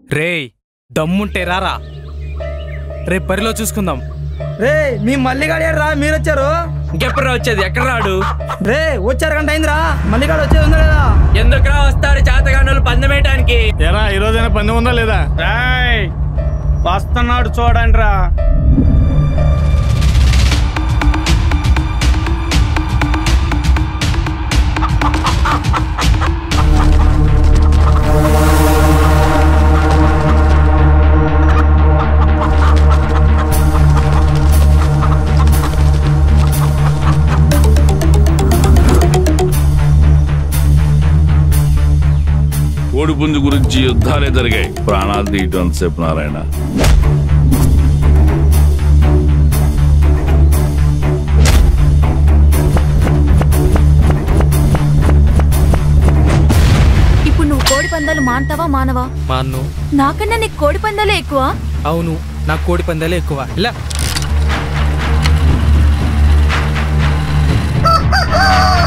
రేయ్ దమ్ముంటే రారా రేపు బరిలో చూసుకుందాం రే మీ మల్లిగాడు రా మీరు వచ్చారు ఇంకెప్పుడు వచ్చేది ఎక్కడ రాడు రే వచ్చారు గంట అయిందిరా మల్లిగాడు వచ్చేది ఉందా లేదా ఎందుకురా వస్తారు చేతగానులు పందమేయటానికి ఎరా ఈ రోజైనా పందెం ఉందా లేదా రాయ్ వస్తున్నాడు చూడండి రా కోడిపుంజు గురించి యుద్ధాలే జరిగాయి ప్రాణాలు తీయటం సేపు నారాయణ ఇప్పుడు నువ్వు కోడి పందాలు మానతావా మానవా మా అన్ను నాకన్నా నీకు కోడి పందాలే ఎక్కువ అవును నాకు కోడి పందాలే ఎక్కువ ఇలా